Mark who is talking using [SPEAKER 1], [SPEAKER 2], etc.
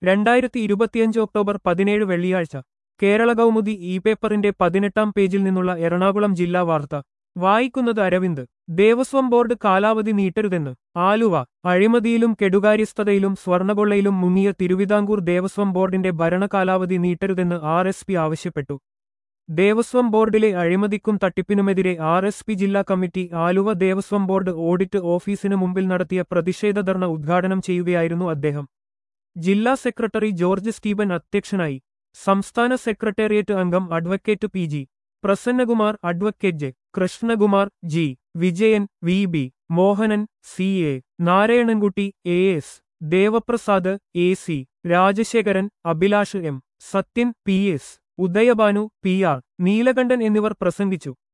[SPEAKER 1] രണ്ടായിരത്തി ഇരുപത്തിയഞ്ച് ഒക്ടോബർ പതിനേഴ് വെള്ളിയാഴ്ച കേരള കൗമുദി ഇ പേപ്പറിന്റെ പതിനെട്ടാം പേജിൽ നിന്നുള്ള എറണാകുളം ജില്ലാ വാർത്ത വായിക്കുന്നത് അരവിന്ദ് ദേവസ്വം ബോർഡ് കാലാവധി നീട്ടരുതെന്ന് ആലുവ അഴിമതിയിലും കെടുകാര്യസ്ഥതയിലും സ്വർണകൊള്ളയിലും മുങ്ങിയ തിരുവിതാംകൂർ ദേവസ്വം ബോർഡിന്റെ ഭരണകാലാവധി നീട്ടരുതെന്ന് ആർ എസ് പി ആവശ്യപ്പെട്ടു ദേവസ്വം ബോർഡിലെ അഴിമതിക്കും തട്ടിപ്പിനുമെതിരെ ആർ എസ് പി ജില്ലാ committee Aluva Devaswom board audit ഓഫീസിന് മുമ്പിൽ നടത്തിയ പ്രതിഷേധ ധർണ ഉദ്ഘാടനം ചെയ്യുകയായിരുന്നു അദ്ദേഹം ജില്ലാ സെക്രട്ടറി ജോർജ് സ്റ്റീബൻ അധ്യക്ഷനായി സംസ്ഥാന സെക്രട്ടേറിയറ്റ് അംഗം advocate P G Prasannakumar advocate J Krishnakumar G Vijayan V B Mohanan C A Narayanankutty A S Devaprasad A C Rajasekharan Abhilash M Sathyan P S Udayabhanu P R Neelakandan എന്നിവർ പ്രസംഗിച്ചു